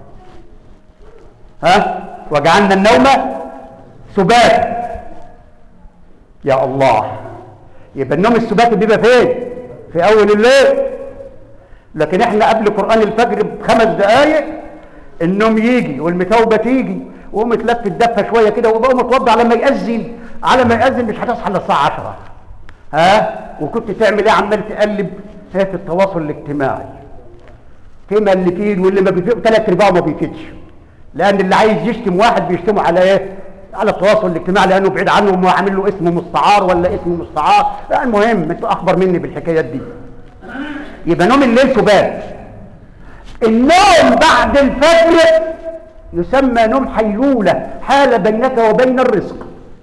ها وجعلنا النوم سبات يا الله يبقى النوم السبات بيبقى فين في أول الليل لكن احنا قبل قرآن الفجر بخمس دقايق النوم يجي والمتوبة تيجي وقوم تلف الدفة شوية كده وبقى متوضع على ما يأذن على ما يأذن مش هتصحى الا الساعة 10 ها وكنت تعمل ايه عمال تقلب في التواصل الاجتماعي فيما اللي فيه واللي ما بيفيد ثلاث ارباعه ما بيفيدش لان اللي عايز يشتم واحد بيشتمه على ايه على التواصل الاجتماعي لانه بعيد عنه وما عامل له اسم مستعار ولا اسم مستعار لا المهم انتوا اخبر مني بالحكايات دي يبقى نوم الليل سبات النوم بعد الفجر يسمى نوم حيلوله حال بينك وبين الرزق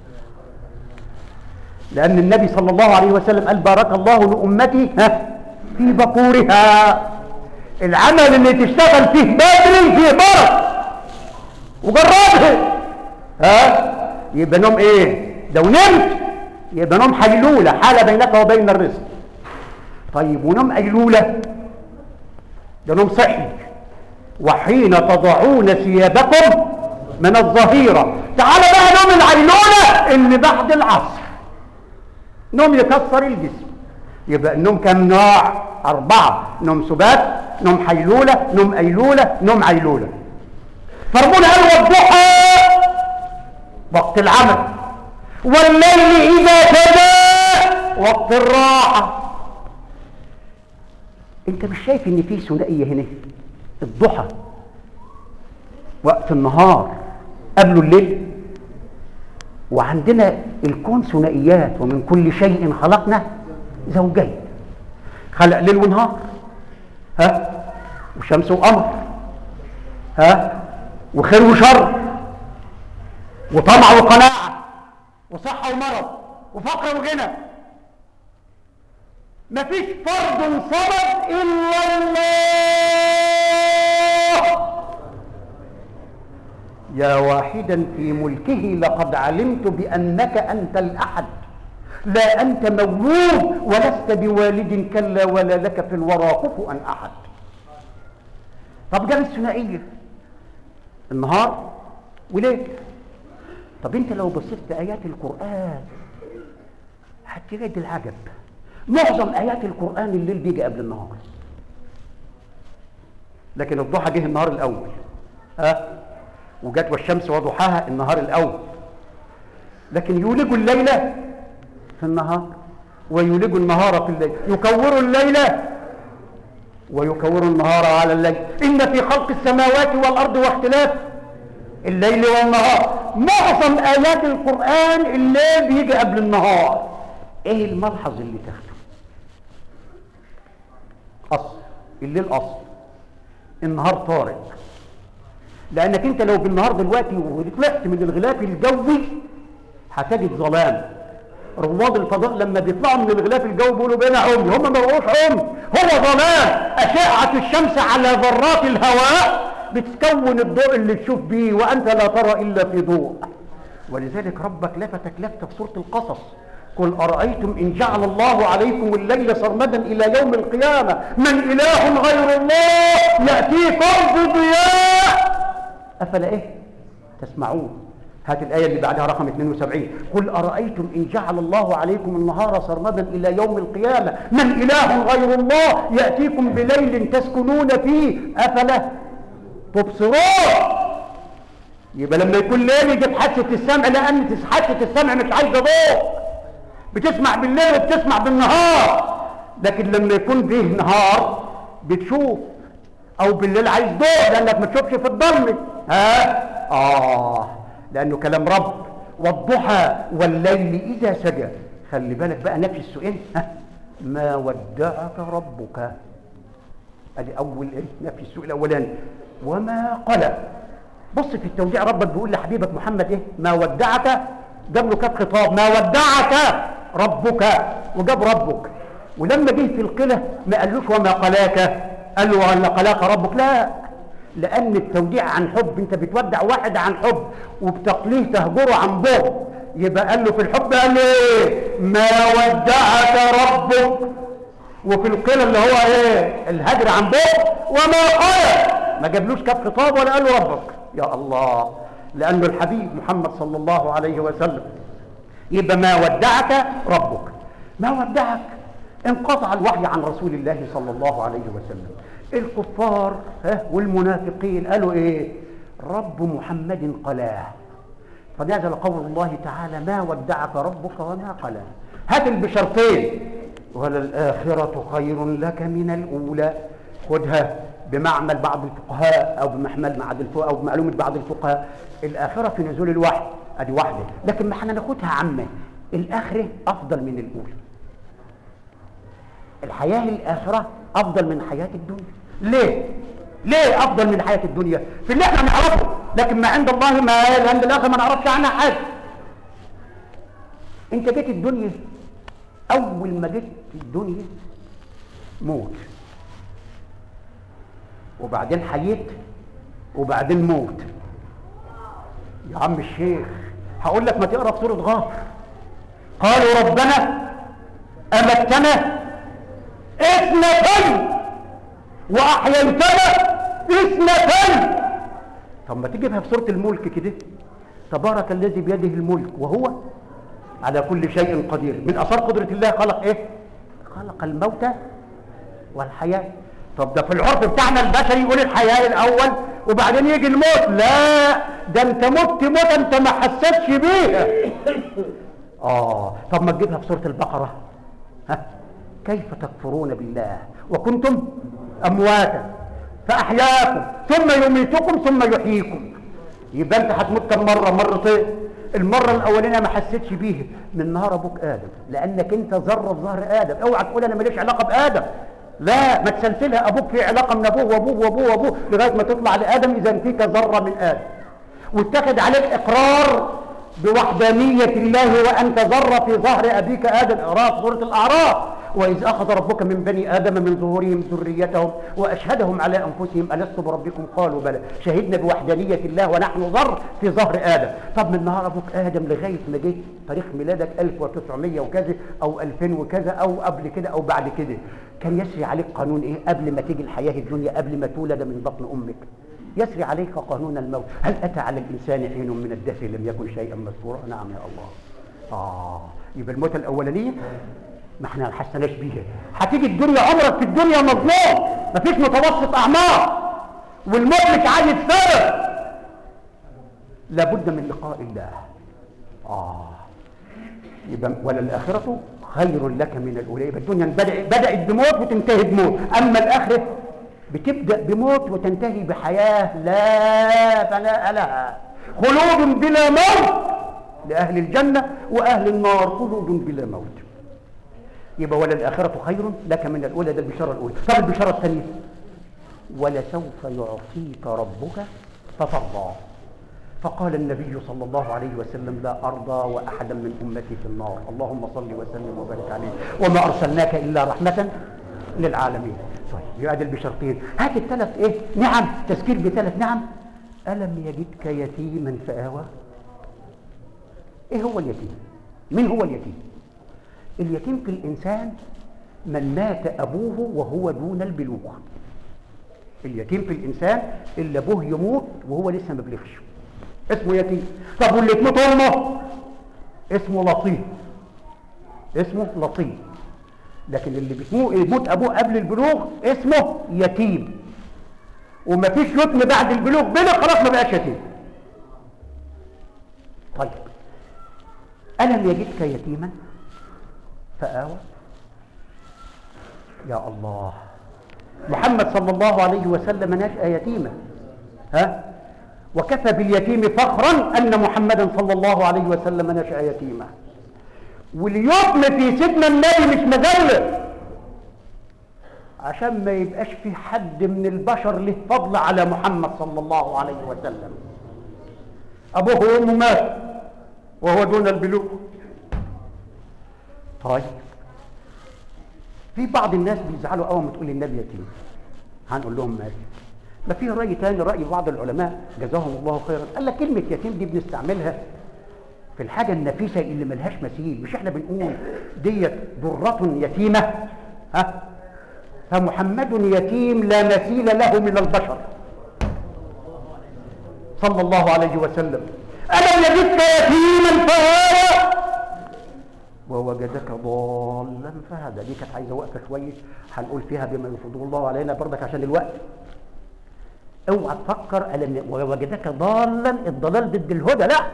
لأن النبي صلى الله عليه وسلم قال بارك الله لأمتي ها في بكورها العمل اللي تشتغل فيه بدري فيه بركة وجربها ها يبقى نوم ايه لو نمت يبقى نوم حيلولة حالة بينك وبين الرزق طيب ونوم أيلولة ده نوم صحي وحين تضعون ثيابكم من الظهيرة تعال بقى نوم العيلولة اللي بعد العصر نوم يكسر الجسم يبقى النوم كم نوع أربعة نوم سبات نوم حيلولة نوم أيلولة نوم عيلولة فربنا قال والضحى وقت العمل والليل إذا سجى وقت الراحة انت مش شايف ان في ثنائية هنا الضحى وقت النهار قبله الليل وعندنا الكون ثنائيات ومن كل شيء خلقنا زوجين خلق ليل ونهار ها وشمس وقمر ها وخير وشر وطمع وقناعة وصحة ومرض وفقر وغنى مفيش فرد صمد إلا الله يا واحدا في ملكه لقد علمت بأنك أنت الأحد لا أنت مولود ولست بوالد كلا ولا لك في الورى كفوا أحد طب جاب الثنائية النهار وليل طب انت لو بصيت في آيات القرآن هتجد العجب معظم آيات القرآن الليل بيجي قبل النهار لكن الضحى جه النهار الأول ها وجت والشمس وضحاها النهار الأول لكن يولج الليل في النهار ويولج النهار في الليل يكور الليل ويكور النهار على الليل إن في خلق السماوات والأرض واختلاف الليل والنهار معظم آيات القرآن الليل بيجي قبل النهار ايه الملحظ اللي تاخده اصل الليل اصل النهار طارق لانك انت لو بالنهار دلوقتي وطلعت من الغلاف الجوي هتجد ظلام رواد الفضاء لما بيطلعوا من الغلاف الجوي بيقولوا بينا عمي هم ما بقوش عمي هو ظلام اشعه الشمس على ذرات الهواء بتكون الضوء اللي تشوف بيه وانت لا ترى الا في ضوء ولذلك ربك لفتك لفته في سوره القصص قل أرأيتم إن جعل الله عليكم الليل سرمدا إلى يوم القيامة من إله غير الله يأتيكم بضياء أفلا إيه تسمعون هات الآية اللي بعدها رقم 72 قل أرأيتم إن جعل الله عليكم النهار سرمدا إلى يوم القيامة من إله غير الله يأتيكم بليل تسكنون فيه أفلا تبصرون يبقى لما يكون ليل يجيب حاسة السمع لأن حاسة السمع مش عايزة ضوء بتسمع بالليل وبتسمع بالنهار لكن لما يكون فيه نهار بتشوف او بالليل عايز ضوء لانك ما تشوفش في الضلمه ها اه لانه كلام رب والضحى والليل اذا سجى خلي بالك بقى نفس السؤال ها ما ودعك ربك ادي اول ايه نفس السؤال الاولاني وما قلق بص في التوديع ربك بيقول لحبيبك محمد ايه ما ودعك جاب له كاب خطاب ما ودعك ربك وجاب ربك ولما جه في القلة ما قالوش وما قلاك قال له ولا قلاك ربك لا لأن التوديع عن حب أنت بتودع واحد عن حب وبتقليه تهجره عن بغض يبقى قال له في الحب قال له ايه ما ودعك ربك وفي القلة اللي هو ايه الهجر عن بغض وما قال ما جابلوش كاب خطاب ولا قال له ربك يا الله لأنه الحبيب محمد صلى الله عليه وسلم يبقى ما ودعك ربك ما ودعك انقطع الوحي عن رسول الله صلى الله عليه وسلم الكفار ها والمنافقين قالوا ايه رب محمد قلاه فنزل قول الله تعالى ما ودعك ربك وما قلاه هات البشرتين وللآخرة خير لك من الأولى خدها بمعمل بعض الفقهاء او بمحمل بعض الفقهاء او بمعلومه بعض الفقهاء الاخره في نزول الوحي ادي واحده لكن ما احنا ناخدها عامه الاخره افضل من الاولى الحياه الاخره افضل من حياه الدنيا ليه ليه افضل من حياه الدنيا في اللي احنا نعرفه لكن ما عند الله ما عند الاخره ما نعرفش عنها حاجه انت جيت الدنيا اول ما جيت الدنيا موت وبعدين حييت وبعدين موت يا عم الشيخ هقول لك ما تقرا في سوره غافر قالوا ربنا امتنا اثنتين واحييتنا اثنتين طب ما تجيبها في سوره الملك كده تبارك الذي بيده الملك وهو على كل شيء قدير من اثار قدره الله خلق ايه خلق الموت والحياه طب ده في العرف بتاعنا البشري يقول الحياه الاول وبعدين يجي الموت لا ده انت مت موت انت ما حسيتش بيها اه طب ما تجيبها في سوره البقره ها كيف تكفرون بالله وكنتم امواتا فاحياكم ثم يميتكم ثم يحييكم يبقى انت هتموت كم مره مرتين المره الاولانيه ما حسيتش بيها من نهار ابوك ادم لانك انت ذره في ظهر ادم اوعى تقول انا ماليش علاقه بادم لا ما تسلسلها ابوك في علاقه من ابوه وابوه وابوه وابوه لغايه ما تطلع لادم اذا فيك ذره من ادم واتخذ عليك اقرار بوحدانيه الله وانت ذره في ظهر ابيك ادم اقرار سوره الاعراف واذ اخذ ربك من بني ادم من ظهورهم ذريتهم واشهدهم على انفسهم الست بربكم قالوا بلى شهدنا بوحدانيه الله ونحن ذر في ظهر ادم طب من نهار ابوك ادم لغايه ما جيت تاريخ ميلادك 1900 وكذا او 2000 وكذا او قبل كده او بعد كده كان يسري عليك قانون ايه قبل ما تيجي الحياه الدنيا قبل ما تولد من بطن امك يسري عليك قانون الموت هل اتى على الانسان حين من الدهر لم يكن شيئا مذكورا نعم يا الله اه يبقى الموت الاولانيه ما احنا ما حسناش بيها هتيجي الدنيا عمرك في الدنيا مظلوم مفيش متوسط اعمار والموت مش عايز سبب لابد من لقاء الله اه يبقى وللآخرة خير لك من الأولى يبقى الدنيا بدأ بدأت بموت وتنتهي بموت أما الآخرة بتبدأ بموت وتنتهي بحياة لا فناء لها خلود بلا موت لأهل الجنة وأهل النار خلود بلا موت يبقى وللآخرة خير لك من الأولى ده البشارة الأولى طب البشارة الثانية ولسوف يعطيك ربك فترضى فقال النبي صلى الله عليه وسلم لا أرضى وأحدا من أمتي في النار اللهم صل وسلم وبارك عليه وما أرسلناك إلا رحمة للعالمين طيب يبقى دي البشرتين هات الثلاث إيه نعم تذكير بثلاث نعم ألم يجدك يتيما فآوى إيه هو اليتيم مين هو اليتيم اليتيم في الإنسان من مات أبوه وهو دون البلوغ اليتيم في الإنسان اللي أبوه يموت وهو لسه ما بلغش اسمه يتيم طب واللي تموت أمه اسمه لطيف اسمه لطيف لكن اللي بيموت يموت أبوه قبل البلوغ اسمه يتيم ومفيش يتم بعد البلوغ بلغ خلاص ما بقاش يتيم طيب ألم يجدك يتيما فآوى يا الله محمد صلى الله عليه وسلم نشأ يتيما ها وكفى باليتيم فخرا أن محمدا صلى الله عليه وسلم نشأ يتيما واليتم في سيدنا النبي مش مذلة عشان ما يبقاش في حد من البشر له فضل على محمد صلى الله عليه وسلم أبوه وأمه مات وهو دون البلوغ طيب في بعض الناس بيزعلوا اول ما تقول النبي يتيم هنقول لهم ماشي ما في راي تاني راي بعض العلماء جزاهم الله خيرا قال لك كلمه يتيم دي بنستعملها في الحاجه النفيسه اللي ملهاش مثيل مش احنا بنقول ديت ذره يتيمه ها فمحمد يتيم لا مثيل له من البشر صلى الله عليه وسلم ألم يجدك يتيما فآوى ووجدك ضالا فهدى دي كانت عايزه وقفه شويه هنقول فيها بما يفضل الله علينا برضك عشان الوقت اوعى تفكر ألم ووجدك ضالا الضلال ضد الهدى لا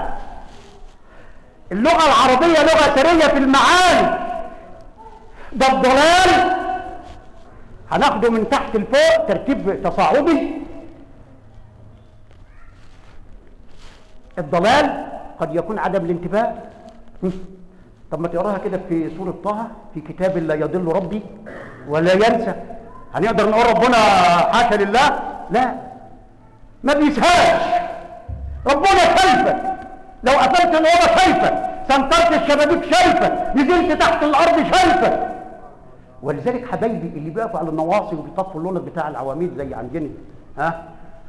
اللغه العربيه لغه ثريه في المعاني ده الضلال هناخده من تحت لفوق ترتيب تصاعدي الضلال قد يكون عدم الانتباه طب ما تقراها كده في سورة طه في كتاب لا يضل ربي ولا ينسى هنقدر نقول ربنا حاشا لله لا ما بيسهاش ربنا شايفك لو قفلت الأوضة شايفك سنطرت الشبابيك شايفك نزلت تحت الأرض شايفك ولذلك حبايبي اللي بيقفوا على النواصي وبيطفوا اللون بتاع العواميد زي عندنا ها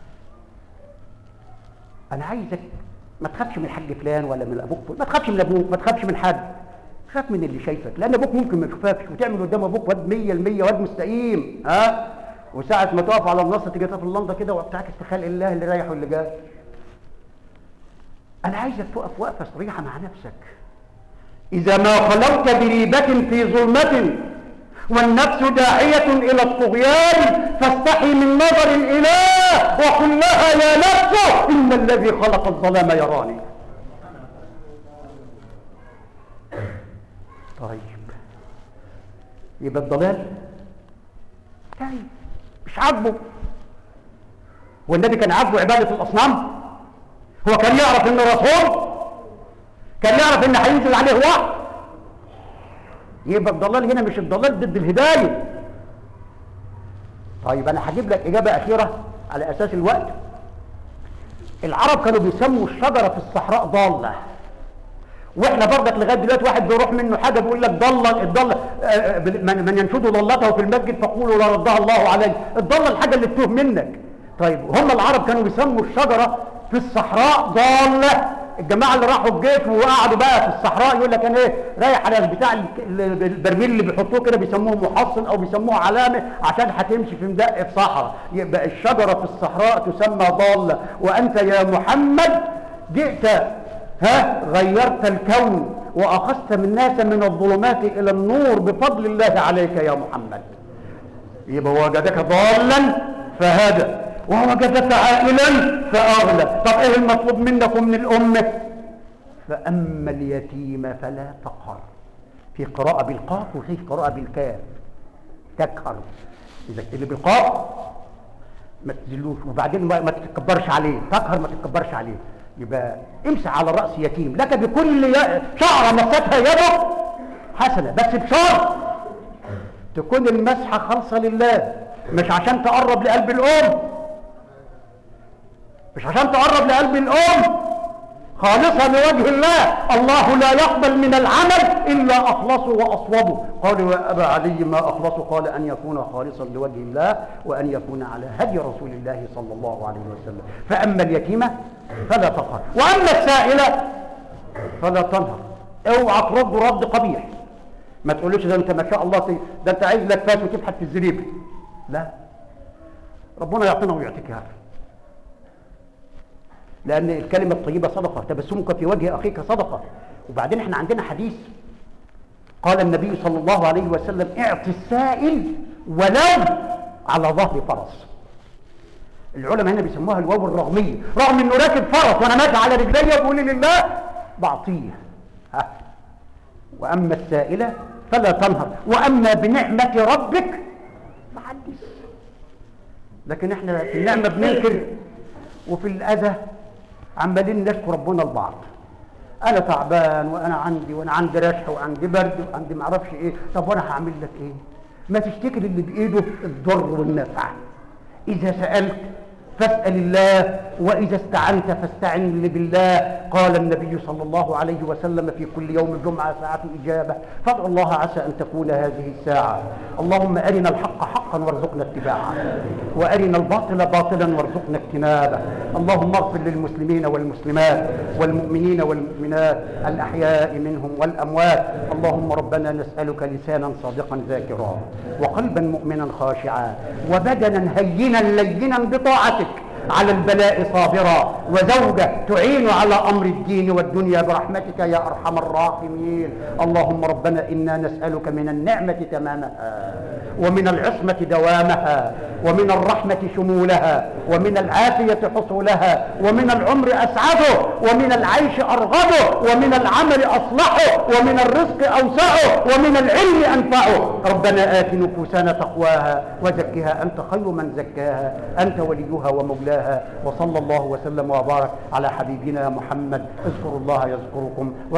انا عايزك ما تخافش من الحاج فلان ولا من ابوك فلان. ما تخافش من ابوك ما تخافش من حد خاف من اللي شايفك لان ابوك ممكن ما يشوفكش وتعمل قدام ابوك واد 100% واد مستقيم ها وساعة ما تقف على المنصة تيجي تقف اللنضة كده وبتعكس تخيل الله اللي رايح واللي جاي انا عايزك تقف وقفة صريحة مع نفسك اذا ما خلوت بريبة في ظلمة والنفس داعية إلى الطغيان فاستحي من نظر الإله وقل لها يا نفس إن الذي خلق الظلام يراني طيب يبقى الضلال طيب مش عاجبه والنبي كان عاجبه عبادة الأصنام هو كان يعرف إنه رسول كان يعرف إن هينزل عليه وحي يبقى الضلال هنا مش الضلال ضد الهداية طيب أنا هجيب لك إجابة أخيرة على أساس الوقت العرب كانوا بيسموا الشجرة في الصحراء ضالة واحنا برضك لغايه دلوقتي واحد بيروح منه حاجه بيقول لك ضل الضل آه، من من ينشد ضلته في المسجد فقولوا لا ردها الله عليه الضل الحاجه اللي بتوه منك طيب هم العرب كانوا بيسموا الشجره في الصحراء ضاله الجماعه اللي راحوا الجيش وقعدوا بقى في الصحراء يقول لك انا ايه رايح على البتاع ال- البرميل اللي بيحطوه كده بيسموه محصن او بيسموه علامه عشان هتمشي في مدق في صحراء يبقى الشجره في الصحراء تسمى ضاله وانت يا محمد جئت ها غيرت الكون واخذت من الناس من الظلمات الى النور بفضل الله عليك يا محمد يبقى وجدك ضالا فهدى ووجدك عائلا فاغنى طب ايه المطلوب منك ومن الامه فاما اليتيم فلا تقهر في قراءه بالقاف وفي قراءه بالكاف تقهر اذا اللي بالقاف ما تزلوش وبعدين ما ما تتكبرش عليه تقهر ما تتكبرش عليه يبقى امسح على راس يتيم لك بكل ي- شعره مستها يده حسنه بس بشرط تكون المسحه خالصه لله مش عشان تقرب لقلب الام مش عشان تقرب لقلب الام خالصة لوجه الله الله لا يقبل من العمل إلا أخلصه وأصوبه قالوا يا أبا علي ما أخلصه قال أن يكون خالصا لوجه الله وأن يكون على هدي رسول الله صلى الله عليه وسلم فأما اليتيمة فلا تقهر وأما السائلة فلا تنهر اوعى ترد رد قبيح ما تقولوش ده انت ما شاء الله ت- ده انت عايز لك فاس وتبحث في الزريبه لا ربنا يعطينا ويعطيك يا رب لان الكلمه الطيبه صدقه تبسمك في وجه اخيك صدقه وبعدين احنا عندنا حديث قال النبي صلى الله عليه وسلم اعط السائل ولو على ظهر فرس العلماء هنا بيسموها الواو الرغميه رغم انه راكب فرس وانا ماشي على رجلي بقول لله بعطيه ها. واما السائله فلا تنهر واما بنعمه ربك فحدث لكن احنا في النعمه بننكر وفي الاذى عمالين نشكر ربنا البعض انا تعبان وانا عندي وانا عندي رشح وعندي برد وعندي معرفش ايه طب وانا هعمل لك ايه ما تشتكي للي بايده الضر والنفع اذا سالت فاسال الله واذا استعنت فاستعن بالله قال النبي صلى الله عليه وسلم في كل يوم جمعه ساعه اجابه فادعوا الله عسى ان تكون هذه الساعه اللهم ارنا الحق حقا وارزقنا اتباعه وارنا الباطل باطلا وارزقنا اجتنابه اللهم اغفر للمسلمين والمسلمات والمؤمنين والمؤمنات الاحياء منهم والاموات اللهم ربنا نسالك لسانا صادقا ذاكرا وقلبا مؤمنا خاشعا وبدنا هينا لينا بطاعتك على البلاء صابرا وزوجة تعين على أمر الدين والدنيا برحمتك يا أرحم الراحمين اللهم ربنا إنا نسألك من النعمة تمامها ومن العصمة دوامها ومن الرحمة شمولها ومن العافية حصولها ومن العمر أسعده ومن العيش أرغبه ومن العمل أصلحه ومن الرزق أوسعه ومن العلم أنفعه ربنا آت نفوسنا تقواها وزكها أنت خير من زكاها أنت وليها ومولاها وصلى الله وسلم وبارك على حبيبنا محمد اذكروا الله يذكركم